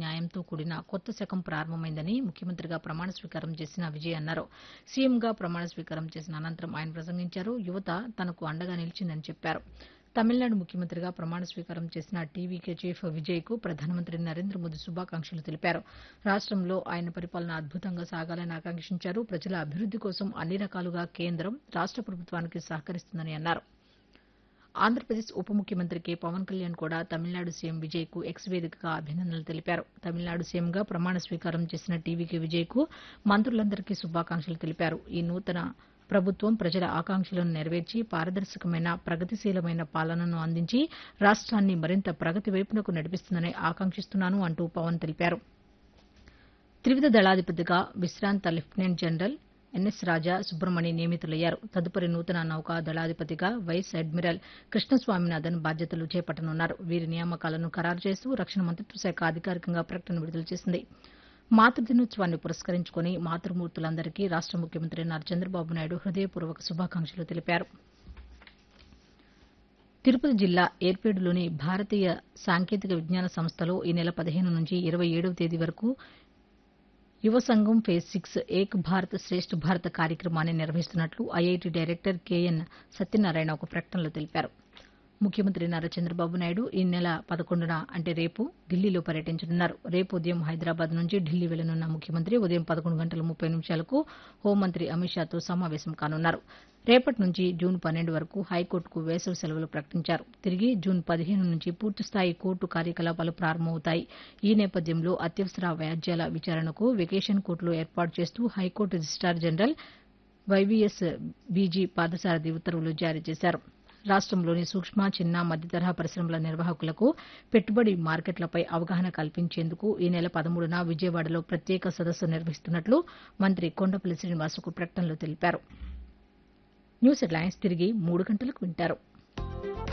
న్యాయంతో కూడిన కొత్త శకం ప్రారంభమైందని ముఖ్యమంత్రిగా ప్రమాణ స్వీకారం చేసిన విజయ్ అన్నారు సీఎంగా ప్రమాణ స్వీకారం చేసిన అనంతరం ఆయన ప్రసంగించారు యువత తనకు అండగా నిలిచిందని చెప్పారు తమిళనాడు ముఖ్యమంత్రిగా ప్రమాణ స్వీకారం చేసిన టీవీకే చీఫ్ విజయ్ కు ప్రధానమంత్రి నరేంద్ర మోదీ శుభాకాంక్షలు తెలిపారు రాష్టంలో ఆయన పరిపాలన అద్భుతంగా సాగాలని ఆకాంక్షించారు ప్రజల అభివృద్ది కోసం అన్ని రకాలుగా కేంద్రం రాష్ట ప్రభుత్వానికి సహకరిస్తుందని అన్నారు ఆంధ్రప్రదేశ్ ఉప ముఖ్యమంత్రి కె పవన్ కళ్యాణ్ కూడా తమిళనాడు సీఎం విజయ్ కు ఎక్స్ వేదికగా అభినందనలు తెలిపారు తమిళనాడు సీఎంగా ప్రమాణ స్వీకారం చేసిన టీవీకే విజయ్ కు మంత్రులందరికీ శుభాకాంక్షలు తెలిపారు ఈ నూతన ప్రభుత్వం ప్రజల ఆకాంక్షలను నెరవేర్చి పారదర్శకమైన ప్రగతిశీలమైన పాలనను అందించి రాష్ట్రాన్ని మరింత ప్రగతి వైపునకు నడిపిస్తుందని ఆకాంక్షిస్తున్నాను అంటూ పవన్ తెలిపారు త్రివిధ దళాధిపతిగా విశ్రాంత lieutenant general NS Raja Subramani నియమితులయ్యారు తదుపరి నూతన నౌకా దళాధిపతిగా వైస్ అడ్మిరల్ కృష్ణస్వామినాథన్ బాధ్యతలు చేపట్టనున్నారు వీరి నియామకాలను ఖరారు చేస్తూ రక్షణ మంత్రిత్వ శాఖ అధికారికంగా ప్రకటన విడుదల చేసింది మాతృదినోత్సవాన్ని పురస్కరించుకుని మాతృమూర్తులందరికీ రాష్ట ముఖ్యమంత్రి నారా చంద్రబాబు నాయుడు హృదయపూర్వక శుభాకాంక్షలు తెలిపారు తిరుపతి జిల్లా ఏర్పేడులోని భారతీయ సాంకేతిక విజ్ఞాన సంస్థలో ఈ నెల పదిహేను నుంచి ఇరవై ఏడవ తేదీ వరకు యువ సంఘం ఫేజ్ సిక్స్ ఏక్ భారత్ శ్రేష్ఠ భారత్ కార్యక్రమాన్ని నిర్వహిస్తున్నట్లు ఐఐటి డైరెక్టర్ కెఎన్ సత్యనారాయణ ఒక ప్రకటనలో తెలిపారు ముఖ్యమంత్రి నారా చంద్రబాబు నాయుడు ఈ నెల పదకొండున అంటే రేపు ఢిల్లీలో పర్యటించనున్నారు రేపు ఉదయం హైదరాబాద్ నుంచి ఢిల్లీ వెళ్లనున్న ముఖ్యమంత్రి ఉదయం పదకొండు గంటల ముప్పై నిమిషాలకు హోంమంత్రి అమిత్ షాతో సమావేశం కానున్నారు రేపటి నుంచి జూన్ పన్నెండు వరకు హైకోర్టుకు వేసవి సెలవులు ప్రకటించారు తిరిగి జూన్ పదిహేను నుంచి పూర్తిస్థాయి కోర్టు కార్యకలాపాలు ప్రారంభమవుతాయి ఈ నేపథ్యంలో అత్యవసర వ్యాజ్యాల విచారణకు వెకేషన్ కోర్టులు ఏర్పాటు చేస్తూ high court registrar general YVS BG Parthasarathi ఉత్తర్వులు జారీ చేశారు రాష్టంలోని సూక్ష్మ చిన్న మధ్యతరహా పరిశ్రమల నిర్వాహకులకు పెట్టుబడి మార్కెట్లపై అవగాహన కల్పించేందుకు ఈ నెల పదమూడున విజయవాడలో ప్రత్యేక సదస్సు నిర్వహిస్తున్నట్లు మంత్రి కొండపల్లి శ్రీనివాస్ ఒక ప్రకటనలో తెలిపారు న్యూస్ హెడ్లైన్స్ తిరిగి మూడు గంటలకు వింటారు